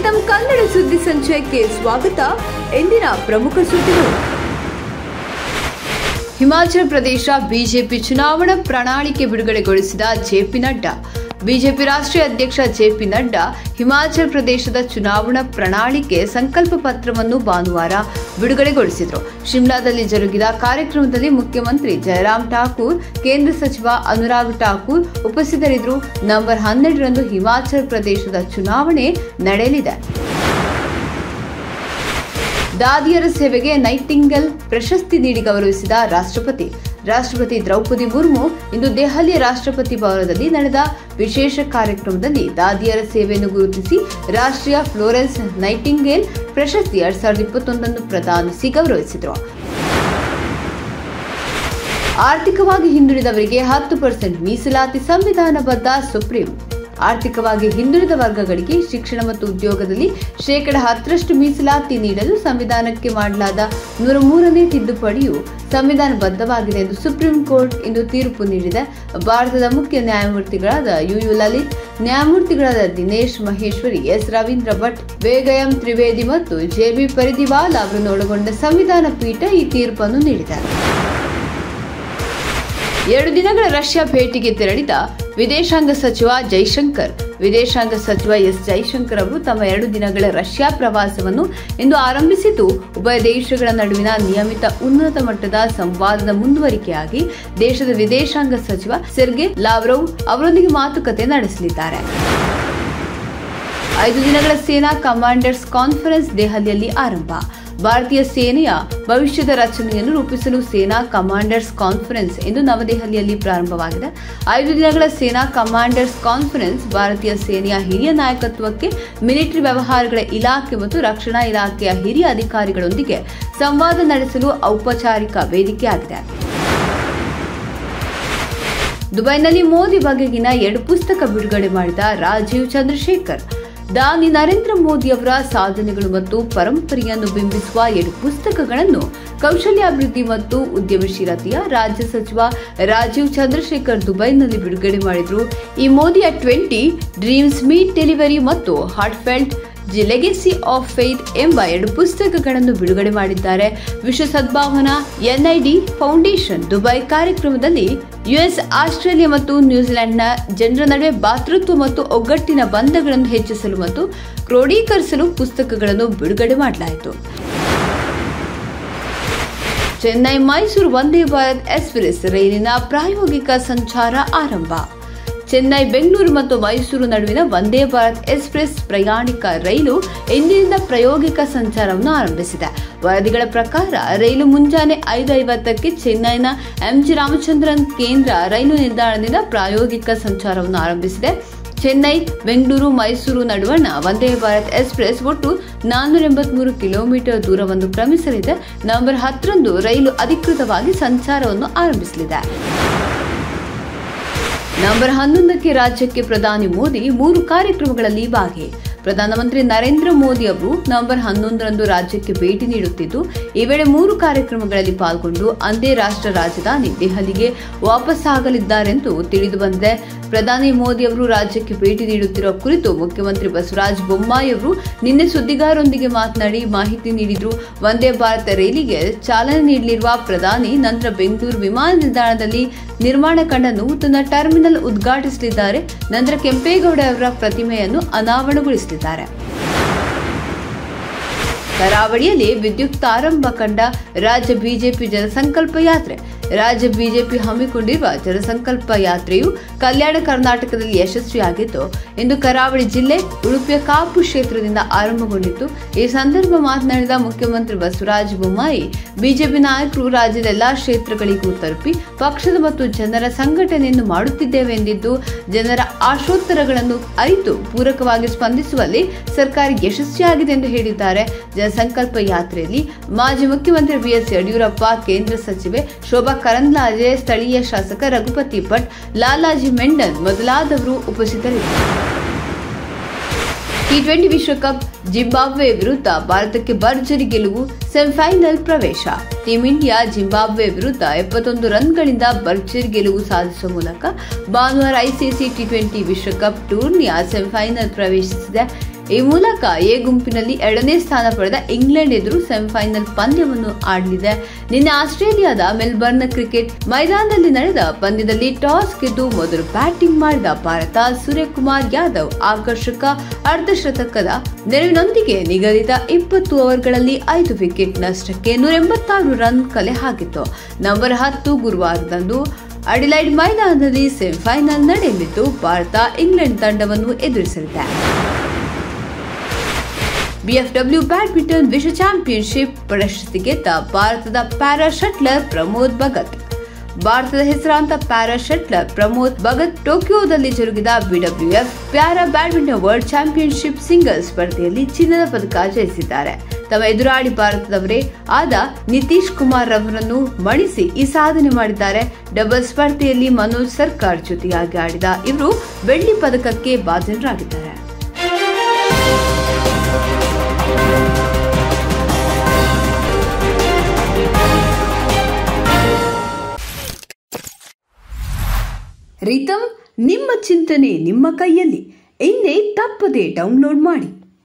N M Kannada ಸುದ್ದಿ ಸಂಚಯಕ್ಕೆ ಸ್ವಾಗತ ಇಂದಿನ ಪ್ರಮುಖ ಸುದ್ದಿಗಳು ಹಿಮಾಚಲ ಪ್ರದೇಶ ಬಿಜೆಪಿ ಚುನಾವಣಾ ಪ್ರಣಾಳಿಕೆ ಬಿಡುಗಡೆಗೊಳಿಸಿದ ಜೆಪಿ ನಡ್ಡಾ ಬಿಜೆಪಿ ರಾಷ್ಟ್ರೀಯ ಅಧ್ಯಕ್ಷ ಜೆಪಿ ನಡ್ಡಾ ಹಿಮಾಚಲ ಪ್ರದೇಶದ ಚುನಾವಣಾ ಪ್ರಣಾಳಿಕೆ ಸಂಕಲ್ಪ ಪತ್ರವನ್ನು ಭಾನುವಾರ ಬಿಡುಗಡೆಗೊಳಿಸಿದರು ಶಿಮ್ಲಾದಲ್ಲಿ ಜರುಗಿದ ಕಾರ್ಯಕ್ರಮದಲ್ಲಿ ಮುಖ್ಯಮಂತ್ರಿ ಜಯರಾಮ್ ಠಾಕೂರ್ ಕೇಂದ್ರ ಸಚಿವ ಅನುರಾಗ್ ಠಾಕೂರ್ ಉಪಸ್ಥಿತರಿದ್ದರು ನವೆಂಬರ್ ಹನ್ನೆರಡರಂದು ಹಿಮಾಚಲ ಪ್ರದೇಶದ ಚುನಾವಣೆ ನಡೆಯಲಿದೆ ದಾದಿಯರ ಸೇವೆಗೆ ನೈಟಿಂಗಲ್ ಪ್ರಶಸ್ತಿ ನೀಡಿ ಗೌರವಿಸಿದ ರಾಷ್ಟ್ರಪತಿ ರಾಷ್ಟ್ರಪತಿ ದ್ರೌಪದಿ ಮುರ್ಮು ಇಂದು ದೆಹಲಿಯ ರಾಷ್ಟ್ರಪತಿ ಭವನದಲ್ಲಿ ನಡೆದ ವಿಶೇಷ ಕಾರ್ಯಕ್ರಮದಲ್ಲಿ ದಾದಿಯರ ಸೇವೆಯನ್ನು ಗುರುತಿಸಿ ರಾಷ್ಟ್ರೀಯ ಫ್ಲೋರೆನ್ಸ್ ನೈಟಿಂಗೇಲ್ ಪ್ರಶಸ್ತಿ ಎರಡ್ ಸಾವಿರದ ಇಪ್ಪತ್ತೊಂದನ್ನು ಪ್ರದಾನಿಸಿ ಗೌರವಿಸಿದರು ಆರ್ಥಿಕವಾಗಿ ಹಿಂದುಳಿದವರಿಗೆ ಹತ್ತು ಪರ್ಸೆಂಟ್ ಮೀಸಲಾತಿ ಸಂವಿಧಾನಬದ್ಧ ಸುಪ್ರೀಂ ಆರ್ಥಿಕವಾಗಿ ಹಿಂದುಳಿದ ವರ್ಗಗಳಿಗೆ ಶಿಕ್ಷಣ ಮತ್ತು ಉದ್ಯೋಗದಲ್ಲಿ ಶೇಕಡ ಹತ್ತರಷ್ಟು ಮೀಸಲಾತಿ ನೀಡಲು ಸಂವಿಧಾನಕ್ಕೆ ಮಾಡಲಾದ ನೂರ ಮೂರನೇ ತಿದ್ದುಪಡಿಯು ಸಂವಿಧಾನಬದ್ಧವಾಗಿದೆ ಎಂದು ಸುಪ್ರೀಂ ಕೋರ್ಟ್ ಇಂದು ತೀರ್ಪು ನೀಡಿದೆ ಭಾರತದ ಮುಖ್ಯ ನ್ಯಾಯಮೂರ್ತಿಗಳಾದ ಯು ಯು ಲಲಿತ್ ನ್ಯಾಯಮೂರ್ತಿಗಳಾದ ದಿನೇಶ್ ಮಹೇಶ್ವರಿ ಎಸ್ ರವೀಂದ್ರ ಭಟ್ ವೇಗಯಂ ತ್ರಿವೇದಿ ಮತ್ತು ಜೆಬಿ ಪರಿದಿವಾಲ್ ಅವರನ್ನು ಒಳಗೊಂಡ ಸಂವಿಧಾನ ಪೀಠ ಈ ತೀರ್ಪನ್ನು ನೀಡಿದೆ ಎರಡು ದಿನಗಳ ರಷ್ಯಾ ಭೇಟಿಗೆ ತೆರಳಿದ ವಿದೇಶಾಂಗ ಸಚಿವ ಜೈಶಂಕರ್ ವಿದೇಶಾಂಗ ಸಚಿವ ಎಸ್ ಜೈಶಂಕರ್ ಅವರು ತಮ್ಮ ಎರಡು ದಿನಗಳ ರಷ್ಯಾ ಪ್ರವಾಸವನ್ನು ಇಂದು ಆರಂಭಿಸಿದ್ದು ಉಭಯ ದೇಶಗಳ ನಡುವಿನ ನಿಯಮಿತ ಉನ್ನತ ಮಟ್ಟದ ಸಂವಾದದ ಮುಂದುವರಿಕೆಯಾಗಿ ದೇಶದ ವಿದೇಶಾಂಗ ಸಚಿವ ಸೆರ್ಗೆ ಲಾವ್ರೋವ್ ಅವರೊಂದಿಗೆ ಮಾತುಕತೆ ನಡೆಸಲಿದ್ದಾರೆ ಐದು ದಿನಗಳ ಸೇನಾ ಕಮಾಂಡರ್ಸ್ ಕಾನ್ಫರೆನ್ಸ್ ದೆಹಲಿಯಲ್ಲಿ ಆರಂಭ ಭಾರತೀಯ ಸೇನೆಯ ಭವಿಷ್ಯದ ರಚನೆಯನ್ನು ರೂಪಿಸಲು ಸೇನಾ ಕಮಾಂಡರ್ಸ್ ಕಾನ್ಫರೆನ್ಸ್ ಇಂದು ನವದೆಹಲಿಯಲ್ಲಿ ಪ್ರಾರಂಭವಾಗಿದೆ ಐದು ದಿನಗಳ ಸೇನಾ ಕಮಾಂಡರ್ಸ್ ಕಾನ್ಫರೆನ್ಸ್ ಭಾರತೀಯ ಸೇನೆಯ ಹಿರಿಯ ನಾಯಕತ್ವಕ್ಕೆ ಮಿಲಿಟರಿ ವ್ಯವಹಾರಗಳ ಇಲಾಖೆ ಮತ್ತು ರಕ್ಷಣಾ ಇಲಾಖೆಯ ಹಿರಿಯ ಅಧಿಕಾರಿಗಳೊಂದಿಗೆ ಸಂವಾದ ನಡೆಸಲು ಔಪಚಾರಿಕ ವೇದಿಕೆಯಾಗಿದೆ ದುಬೈನಲ್ಲಿ ಮೋದಿ ಬಗೆಗಿನ ಎರಡು ಪುಸ್ತಕ ಬಿಡುಗಡೆ ಮಾಡಿದ ರಾಜೀವ್ ಚಂದ್ರಶೇಖರ್ ದಾನಿ ನರೇಂದ್ರ ಮೋದಿ ಅವರ ಸಾಧನೆಗಳು ಮತ್ತು ಪರಂಪರೆಯನ್ನು ಬಿಂಬಿಸುವ ಎರಡು ಪುಸ್ತಕಗಳನ್ನು ಕೌಶಲ್ಯಾಭಿವೃದ್ಧಿ ಮತ್ತು ಉದ್ಯಮಶೀಲತೆಯ ರಾಜ್ಯ ಸಚಿವ ರಾಜೀವ್ ಚಂದ್ರಶೇಖರ್ ದುಬೈನಲ್ಲಿ ಬಿಡುಗಡೆ ಮಾಡಿದರು ಈ ಮೋದಿಯ ಟ್ವೆಂಟಿ ಡ್ರೀಮ್ಸ್ ಮೀಟ್ ಡೆಲಿವರಿ ಮತ್ತು heartfelt the legacy of faith ಎಂಬ ಎರಡು ಪುಸ್ತಕಗಳನ್ನು ಬಿಡುಗಡೆ ಮಾಡಿದ್ದಾರೆ ವಿಶ್ವ ಸದ್ಭಾವನಾ ಎನ್ಐಡಿ ಫೌಂಡೇಶನ್ ದುಬೈ ಕಾರ್ಯಕ್ರಮದಲ್ಲಿ ಯುಎಸ್ ಆಸ್ಟ್ರೇಲಿಯಾ ಮತ್ತು ನ್ಯೂಜಿಲೆಂಡ್ನ ಜನರ ನಡುವೆ ಭಾತೃತ್ವ ಮತ್ತು ಒಗ್ಗಟ್ಟಿನ ಬಂಧಗಳನ್ನು ಹೆಚ್ಚಿಸಲು ಮತ್ತು ಕ್ರೋಢೀಕರಿಸಲು ಪುಸ್ತಕಗಳನ್ನು ಬಿಡುಗಡೆ ಮಾಡಲಾಯಿತು ಚೆನ್ನೈ ಮೈಸೂರು ವಂದೇ ಭಾರತ್ ಎಕ್ಸ್ಪ್ರೆಸ್ ರೈಲಿನ ಪ್ರಾಯೋಗಿಕ ಸಂಚಾರ ಆರಂಭ ಚೆನ್ನೈ ಬೆಂಗಳೂರು ಮತ್ತು ಮೈಸೂರು ನಡುವಿನ ವಂದೇ ಭಾರತ್ ಎಕ್ಸ್ಪ್ರೆಸ್ ಪ್ರಯಾಣಿಕ ರೈಲು ಇಂದಿನಿಂದ ಪ್ರಾಯೋಗಿಕ ಸಂಚಾರವನ್ನು ಆರಂಭಿಸಿದೆ ವರದಿಗಳ ಪ್ರಕಾರ ರೈಲು ಮುಂಜಾನೆ ಐದು ಐವತ್ತಕ್ಕೆ ಚೆನ್ನೈನ ಎಂಜಿ ರಾಮಚಂದ್ರನ್ ಕೇಂದ್ರ ರೈಲು ನಿಲ್ದಾಣದಿಂದ ಪ್ರಾಯೋಗಿಕ ಸಂಚಾರವನ್ನು ಆರಂಭಿಸಿದೆ ಚೆನ್ನೈ ಬೆಂಗಳೂರು ಮೈಸೂರು ನಡುವಣ ವಂದೇ ಭಾರತ್ ಎಕ್ಸ್ಪ್ರೆಸ್ ಒಟ್ಟು ನಾನ್ನೂರ ಎಂಬತ್ಮೂರು ಕಿಲೋಮೀಟರ್ ದೂರವನ್ನು ಕ್ರಮಿಸಲಿದೆ ನವೆಂಬರ್ ಹತ್ತರಂದು ರೈಲು ಅಧಿಕೃತವಾಗಿ ಸಂಚಾರವನ್ನು ಆರಂಭಿಸಲಿದೆ ನವೆಂಬರ್ ಹನ್ನೊಂದಕ್ಕೆ ರಾಜ್ಯಕ್ಕೆ ಪ್ರಧಾನಿ ಮೋದಿ ಮೂರು ಕಾರ್ಯಕ್ರಮಗಳಲ್ಲಿ ಭಾಗಿ ಪ್ರಧಾನಮಂತ್ರಿ ನರೇಂದ್ರ ಮೋದಿ ಅವರು ನವೆಂಬರ್ ಹನ್ನೊಂದರಂದು ರಾಜ್ಯಕ್ಕೆ ಭೇಟಿ ನೀಡುತ್ತಿದ್ದು ಈ ವೇಳೆ ಮೂರು ಕಾರ್ಯಕ್ರಮಗಳಲ್ಲಿ ಪಾಲ್ಗೊಂಡು ಅಂದೇ ರಾಷ್ಟ್ರ ರಾಜಧಾನಿ ದೆಹಲಿಗೆ ವಾಪಸ್ಸಾಗಲಿದ್ದಾರೆಂದು ತಿಳಿದು ಬಂದಿದೆ ಪ್ರಧಾನಿ ಮೋದಿ ಅವರು ರಾಜ್ಯಕ್ಕೆ ಭೇಟಿ ನೀಡುತ್ತಿರುವ ಕುರಿತು ಮುಖ್ಯಮಂತ್ರಿ ಬಸವರಾಜ ಬೊಮ್ಮಾಯಿ ಅವರು ನಿನ್ನೆ ಸುದ್ದಿಗಾರರೊಂದಿಗೆ ಮಾತನಾಡಿ ಮಾಹಿತಿ ನೀಡಿದ್ರು ವಂದೇ ಭಾರತ ರೈಲಿಗೆ ಚಾಲನೆ ನೀಡಲಿರುವ ಪ್ರಧಾನಿ ನಂತರ ಬೆಂಗಳೂರು ವಿಮಾನ ನಿಲ್ದಾಣದಲ್ಲಿ ನಿರ್ಮಾಣ ಕಂಡ ನೂತನ ಟರ್ಮಿನಲ್ ಉದ್ಘಾಟಿಸಲಿದ್ದಾರೆ ನಂತರ ಕೆಂಪೇಗೌಡ ಅವರ ಪ್ರತಿಮೆಯನ್ನು ಅನಾವರಣಗೊಳಿಸಲಿದ್ದಾರೆ ಕರಾವಳಿಯಲ್ಲಿ ವಿದ್ಯುತ್ ಆರಂಭ ಕಂಡ ರಾಜ್ಯ ಬಿಜೆಪಿ ಜನಸಂಕಲ್ಪ ಯಾತ್ರೆ ರಾಜ್ಯ ಬಿಜೆಪಿ ಹಮ್ಮಿಕೊಂಡಿರುವ ಜನಸಂಕಲ್ಪ ಯಾತ್ರೆಯು ಕಲ್ಯಾಣ ಕರ್ನಾಟಕದಲ್ಲಿ ಯಶಸ್ವಿಯಾಗಿದ್ದು ಇಂದು ಕರಾವಳಿ ಜಿಲ್ಲೆ ಉಡುಪಿಯ ಕಾಪು ಕ್ಷೇತ್ರದಿಂದ ಆರಂಭಗೊಂಡಿತ್ತು ಈ ಸಂದರ್ಭ ಮಾತನಾಡಿದ ಮುಖ್ಯಮಂತ್ರಿ ಬಸವರಾಜ ಬೊಮ್ಮಾಯಿ ಬಿಜೆಪಿ ನಾಯಕರು ರಾಜ್ಯದ ಎಲ್ಲಾ ಕ್ಷೇತ್ರಗಳಿಗೂ ತಲುಪಿ ಪಕ್ಷದ ಮತ್ತು ಜನರ ಸಂಘಟನೆಯನ್ನು ಮಾಡುತ್ತಿದ್ದೇವೆ ಎಂದಿದ್ದು ಜನರ ಆಶೋತ್ತರಗಳನ್ನು ಅರಿತು ಪೂರಕವಾಗಿ ಸ್ಪಂದಿಸುವಲ್ಲಿ ಸರ್ಕಾರ ಯಶಸ್ವಿಯಾಗಿದೆ ಎಂದು ಹೇಳಿದ್ದಾರೆ ಜನಸಂಕಲ್ಪ ಯಾತ್ರೆಯಲ್ಲಿ ಮಾಜಿ ಮುಖ್ಯಮಂತ್ರಿ ಬಿಎಸ್ ಯಡಿಯೂರಪ್ಪ ಕೇಂದ್ರ ಸಚಿವೆ ಶೋಭಾ ಕರಂದ್ಲಾಜೆ ಸ್ಥಳೀಯ ಶಾಸಕ ರಘುಪತಿ ಭಟ್ ಲಾಲಾಜಿ ಮೆಂಡನ್ ಮೊದಲಾದವರು ಉಪಸ್ಥಿತರಿದ್ದರು ಟಿ ಟ್ವೆಂಟಿ ವಿಶ್ವಕಪ್ ಜಿಂಬಾಬ್ವೆ ವಿರುದ್ಧ ಭಾರತಕ್ಕೆ ಭರ್ಜರಿ ಗೆಲುವು ಸೆಮಿಫೈನಲ್ ಪ್ರವೇಶ ಟೀಂ ಇಂಡಿಯಾ ಜಿಂಬಾಬ್ವೆ ವಿರುದ್ಧ ಎಪ್ಪತ್ತೊಂದು ರನ್ಗಳಿಂದ ಭರ್ಜರಿ ಗೆಲುವು ಸಾಧಿಸುವ ಮೂಲಕ ಭಾನುವಾರ ಐಸಿಸಿ ಟಿ ಟ್ವೆಂಟಿ ವಿಶ್ವಕಪ್ ಟೂರ್ನಿಯ ಸೆಮಿಫೈನಲ್ ಪ್ರವೇಶಿಸಿದೆ ಈ ಮೂಲಕ ಎ ಗುಂಪಿನಲ್ಲಿ ಎರಡನೇ ಸ್ಥಾನ ಪಡೆದ ಇಂಗ್ಲೆಂಡ್ ಎದುರು ಸೆಮಿಫೈನಲ್ ಪಂದ್ಯವನ್ನು ಆಡಲಿದೆ ನಿನ್ನೆ ಆಸ್ಟ್ರೇಲಿಯಾದ ಮೆಲ್ಬರ್ನ್ ಕ್ರಿಕೆಟ್ ಮೈದಾನದಲ್ಲಿ ನಡೆದ ಪಂದ್ಯದಲ್ಲಿ ಟಾಸ್ ಗೆದ್ದು ಮೊದಲು ಬ್ಯಾಟಿಂಗ್ ಮಾಡಿದ ಭಾರತ ಸೂರ್ಯಕುಮಾರ್ ಯಾದವ್ ಆಕರ್ಷಕ ಅರ್ಧಶತಕದ ನೆರವಿನೊಂದಿಗೆ ನಿಗದಿತ ಇಪ್ಪತ್ತು ಓವರ್ಗಳಲ್ಲಿ ಐದು ವಿಕೆಟ್ ನಷ್ಟಕ್ಕೆ ನೂರ ಎಂಬತ್ತಾರು ರನ್ ಕಲೆ ಹಾಕಿತ್ತು ನವೆಂಬರ್ ಹತ್ತು ಗುರುವಾರದಂದು ಅಡಿಲೈಡ್ ಮೈದಾನದಲ್ಲಿ ಸೆಮಿಫೈನಲ್ ನಡೆಯಲಿದ್ದು ಭಾರತ ಇಂಗ್ಲೆಂಡ್ ತಂಡವನ್ನು ಎದುರಿಸಲಿದೆ ಬಿಎಫ್ಡಬ್ಲ್ಯೂ ಬ್ಯಾಡ್ಮಿಂಟನ್ ವಿಶ್ವ ಚಾಂಪಿಯನ್ಶಿಪ್ ಪ್ರಶಸ್ತಿ ಗೆದ್ದ ಭಾರತದ ಪ್ಯಾರಾ ಶಟ್ಲರ್ ಪ್ರಮೋದ್ ಭಗತ್ ಭಾರತದ ಹೆಸರಾಂತ ಪ್ಯಾರಾ ಶಟ್ಲರ್ ಪ್ರಮೋದ್ ಭಗತ್ ಟೋಕಿಯೋದಲ್ಲಿ ಜರುಗಿದ BWF para badminton world championship singles ಸ್ಪರ್ಧೆಯಲ್ಲಿ ಚಿನ್ನದ ಪದಕ ಜಯಿಸಿದ್ದಾರೆ ತಮ್ಮ ಎದುರಾಳಿ ಭಾರತದವರೇ ಆದ ನಿತೀಶ್ ಕುಮಾರ್ ಅವರನ್ನು ಮಣಿಸಿ ಈ ಸಾಧನೆ ಮಾಡಿದ್ದಾರೆ ಡಬಲ್ ಸ್ಪರ್ಧೆಯಲ್ಲಿ ಮನೋಜ್ ಸರ್ಕಾರ್ ಜೊತೆಯಾಗಿ ಆಡಿದ ಇವರು ಬೆಳ್ಳಿ ಪದಕಕ್ಕೆ ಭಾಜನರಾಗಿದ್ದಾರೆ ರಿತಮ್ ನಿಮ್ಮ ಚಿಂತನೆ ನಿಮ್ಮ ಕೈಯಲ್ಲಿ ಇನ್ನೇ ತಪ್ಪದೆ ಡೌನ್ಲೋಡ್ ಮಾಡಿ